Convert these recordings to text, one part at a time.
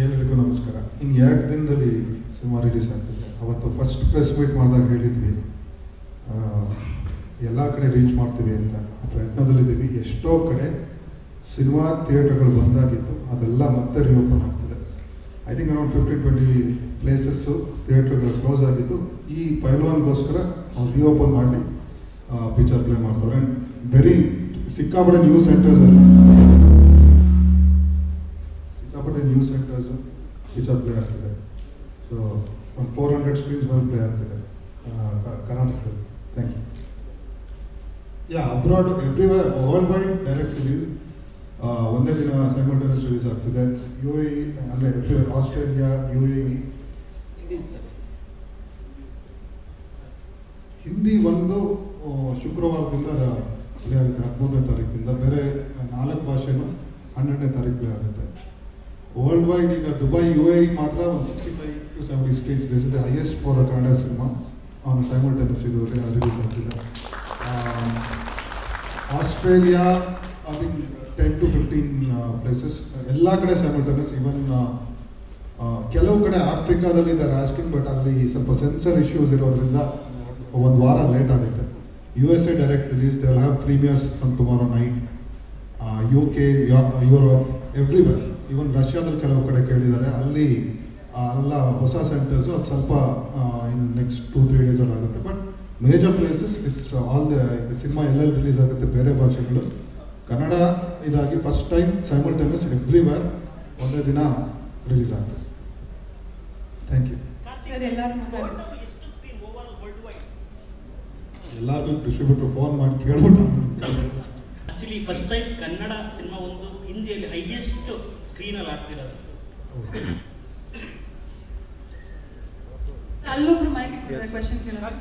ಎಲ್ಲರಿಗೂ ನಮಸ್ಕಾರ ಇನ್ನು ಎರಡು ದಿನದಲ್ಲಿ ಸಿನಿಮಾ ರಿಲೀಸ್ ಆಗ್ತಿದೆ ಅವತ್ತು ಫಸ್ಟ್ ಪ್ರೆಸ್ ಮೀಟ್ ಮಾಡಿದಾಗ ಹೇಳಿದ್ವಿ ಎಲ್ಲ ಕಡೆ ರೀಚ್ ಮಾಡ್ತೀವಿ ಅಂತ ಆ ಪ್ರಯತ್ನದಲ್ಲಿದ್ದೀವಿ ಎಷ್ಟೋ ಕಡೆ ಸಿನಿಮಾ ಥಿಯೇಟರ್ಗಳು ಬಂದಾಗಿತ್ತು ಅದೆಲ್ಲ ಮತ್ತೆ ರಿಓಪನ್ ಆಗ್ತಿದೆ I think around fifteen twenty places ಥಿಯೇಟರ್ಗಳು ಕ್ಲೋಸ್ ಆಗಿದ್ದು ಈ ಪೈಲ್ವಾನ್ಗೋಸ್ಕರ ಅವ್ರು ರಿಓಪನ್ ಮಾಡಿ ಪಿಕ್ಚರ್ ಪ್ಲೇ ಮಾಡ್ತಾರೆ ಆ್ಯಂಡ್ ವೆರಿ ಸಿಕ್ಕಾಪಟ್ಟೆ ನ್ಯೂಸ್ ಸೆಂಟರ್ಸ್ ಎಲ್ಲ ಸಿಕ್ಕಾಪಟ್ಟೆ ನ್ಯೂಸ್ ಸೆಂಟರ್ಸು ಪಿಕ್ಚರ್ ಪ್ಲೇ ಆಗ್ತಿದೆ ಸೊ ಒಂದು ಫೋರ್ ಹಂಡ್ರೆಡ್ ಸ್ಕ್ರೀನ್ಸ್ ಮೇಲೆ ಪ್ಲೇ ಆಗ್ತಿದೆ ಆ, ಕ- ಕರ್ನಾಟಕದಲ್ಲಿ thank you yeah abroad everywhere world wide direct release ಒಂದೇ ದಿನ ಸೈಮಲ್ಟೇನಿಯಸ್ ರಿಲೀಸ್ ಆಗ್ತಿದೆ ಯು ಎ ಅಂದರೆ ಆಸ್ಟ್ರೇಲಿಯಾ ಯು ಎ ಹಿಂದಿ ಒಂದು ಆ, ಶುಕ್ರವಾರದಿಂದ ಪ್ಲೇ ಆಗುತ್ತೆ ಹದಿಮೂರನೇ ತಾರೀಕಿಂದ ಬೇರೆ ನಾಲ್ಕು ಭಾಷೆನೂ ಹನ್ನೆರಡನೇ ತಾರೀಕು ಪ್ಲೇ ಆಗುತ್ತೆ ವರ್ಲ್ಡ್ ವೈಡ್ ಈಗ ದುಬೈ ಯು ಎ ಮಾತ್ರ ಒಂದು sixty five to seventy states this is the highest for Kannada cinema ಅವನು ಸೈಮಲ್ಟೇನಿಯಸ್ ಇದು ರಿಲೀಸ್ ಆಗ್ತಿದೆ Australia I think ten to fifteen places ಎಲ್ಲ ಕಡೆ ಸೈಮಲ್ಟೇನಿಯಸ್ ಇವನ್ ಕೆಲವು ಕಡೆ ಆಫ್ರಿಕಾದಲ್ಲಿ ಇದ್ದಾರೆ ಆಸ್ಕಿಂಗ್ ಬಟ್ ಅಲ್ಲಿ ಸ್ವಲ್ಪ ಸೆನ್ಸರ್ ಇಶ್ಯೂಸ್ ಇರೋದ್ರಿಂದ ಒಂದು ವಾರ ಲೇಟ್ ಆಗುತ್ತೆ U S A direct release they will have premieres from tomorrow night U K Europe everywhere even ರಷ್ಯಾದಲ್ಲಿ ಕೆಲವು ಕಡೆ ಕೇಳಿದ್ದಾರೆ ಅಲ್ಲಿ ಆ, ಎಲ್ಲ ಹೊಸ ಸೆಂಟರ್ಸು ಅದು ಸ್ವಲ್ಪ ಇನ್ ನೆಕ್ಸ್ಟ್ ಟೂ ತ್ರೀ ಡೇಸಲ್ಲಿ ಆಗುತ್ತೆ but major places it's all the cinema ಎಲ್ಲೆಲ್ಲಿ ರಿಲೀಸ್ ಆಗುತ್ತೆ ಬೇರೆ ಭಾಷೆಗಳು ಕನ್ನಡ ಇದಾಗಿ ಫಸ್ಟ್ ಟೈಮ್ ಸೈಮಲ್ಟೇನಿಯಸ್ ಎವ್ರಿವೇರ್ ಒಂದೇ ದಿನ ರಿಲೀಸ್ ಆಗ್ತದೆ ಥ್ಯಾಂಕ್ ಯು ಸರ್ ಎಲ್ಲರೂ ಮಾತಾಡಿ ಟೋಟಲ್ ಎಷ್ಟು ಸ್ಕ್ರೀನ್ ಓವರ್ ವರ್ಲ್ಡ್ ವೈಡ್ ಎಲ್ಲರಿಗೂ ಡಿಸ್ಟ್ರಿಬ್ಯೂಟರ್ ಫೋನ್ ಮಾಡಿ ಕೇಳ್ಬಿಟ್ಟು actually first time Kannada cinema ಒಂದು ಹಿಂದಿಯಲ್ಲಿ ಹೈಯೆಸ್ಟ್ ಸ್ಕ್ರೀನಲ್ಲಿ ಆಗ್ತಿರೋದು ಅಲ್ಲೊಬ್ರು ಮೈಕ್ ಇಟ್ಟಿದ್ದಾರೆ ಕ್ವಶನ್ ಕೇಳೋದು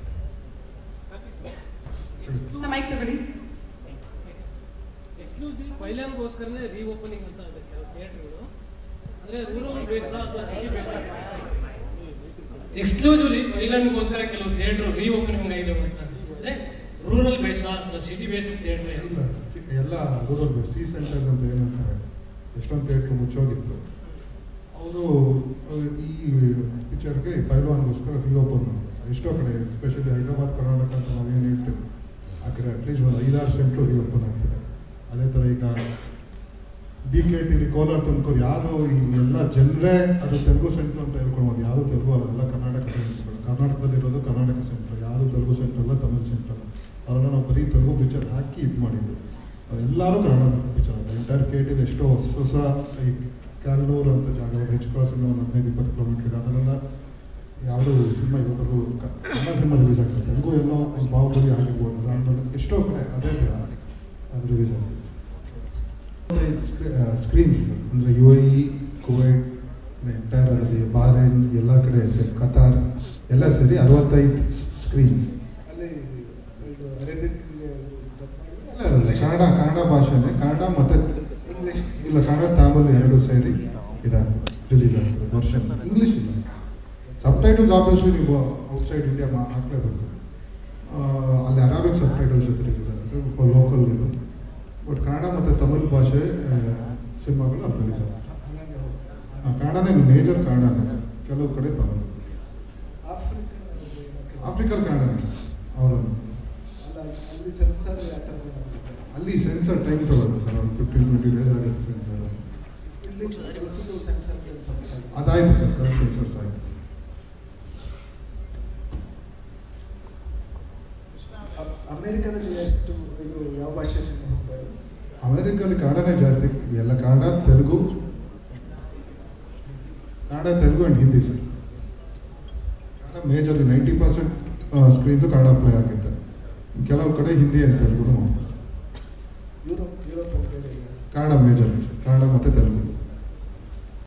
ಸರ್ ಮೈಕ್ ತಗೊಳ್ಳಿ ಎಕ್ಸ್ಕ್ಲೂಸಿವ್ ಪೈಲಾನ್ಗೋಸ್ಕರನೇ ರೀಓಪನಿಂಗ್ ಅಂತ ಇದೆ ಕೆಲವು ಥಿಯೇಟರ್ಗಳು ಅಂದ್ರೆ ರೂರಲ್ ಬೇಸ್ ಅಥವಾ ಸಿಟಿ ಬೇಸ್ ಎಕ್ಸ್ಕ್ಲೂಸಿವ್ಲಿ ಪೈಲಾನ್ಗೋಸ್ಕರ ಕೆಲವು ಥಿಯೇಟರ್ ರೀಓಪನಿಂಗ್ ಆಗಿದೆ ಅಂತ ಅಂದ್ರೆ ರೂರಲ್ ಬೇಸ್ ಅಥವಾ ಸಿಟಿ ಬೇಸ್ ಥಿಯೇಟರ್ ಇಲ್ಲ ಸಿ- ಎಲ್ಲ ರೂರಲ್ ಸಿ ಸೆಂಟರ್ಸ್ ಅಂತ ಏನಂತಾರೆ ಎಷ್ಟೊಂದು ಥಿಯೇಟ್ರ್ ಮುಚ್ಚೋಗಿತ್ತು ಅವರು ಈ ಪಿಕ್ಚರ್ಗೆ ಪೈಲ್ವಾನ್ಗೋಸ್ಕರ ರಿಓಪನ್ ಮಾಡ್ತಾರೆ ಎಷ್ಟೋ ಕಡೆ ಎಸ್ಪೆಷಲಿ ಹೈದರಾಬಾದ್ ಕರ್ನಾಟಕ ಅಂತ ನಾವೇನು ಹೇಳ್ತೇವೆ ಆ ಕಡೆ ಅಟ್ಲೀಸ್ಟ್ ಒಂದು ಐದಾರು ಸೆಂಟ್ರು ರಿಓಪನ್ ಆಗ್ತಿದೆ ಅದೇ ಥರ ಈಗ B K T Kolar Tumakuru ಯಾವುದು ಈ ಎಲ್ಲ ಜನರೇ ಅದು ತೆಲುಗು ಸೆಂಟ್ರ್ ಅಂತ ಹೇಳ್ಕೊಳ್ಬೋದು ಯಾವುದು ತೆಲುಗು ಅಲ್ಲ ಎಲ್ಲ ಕರ್ನಾಟಕ ಸೆಂಟ್ರ್ಗಳು ಕರ್ನಾಟಕದಲ್ಲಿರೋದು ಕರ್ನಾಟಕ ಸೆಂಟ್ರ್ ಯಾವುದು ತೆಲುಗು ಸೆಂಟ್ರ್ ಅಲ್ಲ ತಮಿಳ್ ಸೆಂಟ್ರ್ ಅಲ್ಲ ಅವರನ್ನು ನಾವು ಬರೀ ತೆಲುಗು ಪಿಕ್ಚರ್ ಹಾಕಿ ಇದು ಮಾಡಿದ್ದು ಎಲ್ಲರೂ ಕನ್ನಡ ಪಿಕ್ಚರ್ ಅಂತ ಎಂಟೈರ್ ಕೆ ಟಿಲಿ ಎಷ್ಟೋ ಹೊಸ ಹೊಸ ಈ ಕ್ಯಾಲ್ನೂರು ಅಂತ ಜಾಗ ಹೆಚ್ ಕ್ರಾಸಿಂದ ಒಂದು ಹದಿನೈದು ಇಪ್ಪತ್ತು ಕಿಲೋಮೀಟರ್ ಇದೆ ಅದನ್ನೆಲ್ಲ ಯಾವುದು ಸಿನಿಮಾ ಇವತ್ತು ಕನ್ನಡ ಸಿನಿಮಾ ರಿಲೀಸ್ ಆಗ್ತದೆ ತೆಲುಗು ಎಲ್ಲೋ ಒಂದು ಬಾಹುಬಲಿ ಆಗಿರ್ಬೋದು ಅದಾದ್ಮೇಲೆ ಎಷ್ಟೋ ಕಡೆ ಅದೇ ಥರ ಅದು ರಿಲೀಸ್ ಆಗಿದೆ ಸ್ಕ್ರೀನ್ಸ್ ಅಂದರೆ U A E Kuwait entire ಅದರಲ್ಲಿ ಬಾರೇನ್ ಎಲ್ಲ ಕಡೆ ಸೇರಿ ಕತಾರ್ ಎಲ್ಲ ಸೇರಿ ಅರವತ್ತೈದು ಸ್ಕ್ರೀನ್ಸ್ ಅಲ್ಲಿ ಇದು ಅರೇಬಿಕ್ ಇಲ್ಲ ಇಲ್ಲ ಕನ್ನಡ ಕನ್ನಡ ಭಾಷೆನೇ ಕನ್ನಡ ಮತ್ತು ಇಂಗ್ಲೀಷ್ ಇಲ್ಲ ಕನ್ನಡ ತಮಿಳು ಎರಡು ಸೇರಿ ಇದಾಗ್ತದೆ ರಿಲೀಸ್ ಆಗ್ತದೆ ವರ್ಷ ಇಂಗ್ಲೀಷ್ ಇಲ್ಲ ಸಬ್ ಟೈಟಲ್ಸ್ ಆಬ್ವಿಯಸ್ಲಿ ನೀವು ಔಟ್ಸೈಡ್ ಇಂಡಿಯಾ ಮಾ ಹಾಕಲೇಬೇಕು ಆ, ಅಲ್ಲಿ ಅರಾಬಿಕ್ ಸಬ್ ಟೈಟಲ್ಸ್ ಜೊತೆ ರಿಲೀಸ್ ಆಗುತ್ತೆ ಲೋಕಲ್ ಇದು ಬಟ್ ಕನ್ನಡ ಮತ್ತು ತಮಿಳು ಭಾಷೆ ಸಿನಿಮಾಗಳು ಅಲ್ಲಿ ರಿಲೀಸ್ ಆಗುತ್ತೆ ಹಂಗಾಗಿ ಆ, ಕನ್ನಡನೇ ಮೇಜರ್ ಕನ್ನಡನೇ ಕೆಲವು ಕಡೆ ತಮಿಳು ಆಫ್ರಿಕನ್ ಆಫ್ರಿಕಲ್ ಕನ್ನಡನೇ ಅವರನ್ನು ಅಲ್ಲ ಅಲ್ಲಿ ಸೆನ್ಸರ್ ಯಾವ ಥರ ಅಲ್ಲಿ ಸೆನ್ಸರ್ ಟೈಮ್ ತಗೊಳ್ಳುತ್ತೆ ಸರ್ ಒಂದು ಫಿಫ್ಟೀನ್ ಟ್ವೆಂಟಿ ಡೇಸ್ ಆಗುತ್ತೆ ಸೆನ್ಸರ್ ಇಲ್ಲಿ ಸೆನ್ಸರ್ ಅದಾಯಿತು ಸರ್ ಕರೆಕ್ಟ್ ಸೆನ್ಸರ್ಸ್ ಆಯಿತು ಅಮೇರಿಕಾದಲ್ಲಿ ಎಷ್ಟು ಇದು ಯಾವ ಭಾಷೆ ಸಿನಿಮಾ ಹೋಗ್ತಾ ಇದೆ ಅಮೆರಿಕಲ್ಲಿ ಕನ್ನಡನೇ ಜಾಸ್ತಿ ಎಲ್ಲ Kannada Telugu Kannada Telugu and Hindi sir Kannada majorly ninety percent screens Kannada play ಆಗುತ್ತೆ ಕೆಲವು ಕಡೆ ಹಿಂದಿ ಆ್ಯಂಡ್ ತೆಲುಗು ಮಾಡ್ತಾರೆ ಯುರೋಪ್ ಯುರೋಪ್ ಅಂತ ಹೇಳಿ ಕನ್ನಡ ಮೇಜರ್ಲಿ ಸರ್ ಕನ್ನಡ ಮತ್ತು ತೆಲುಗು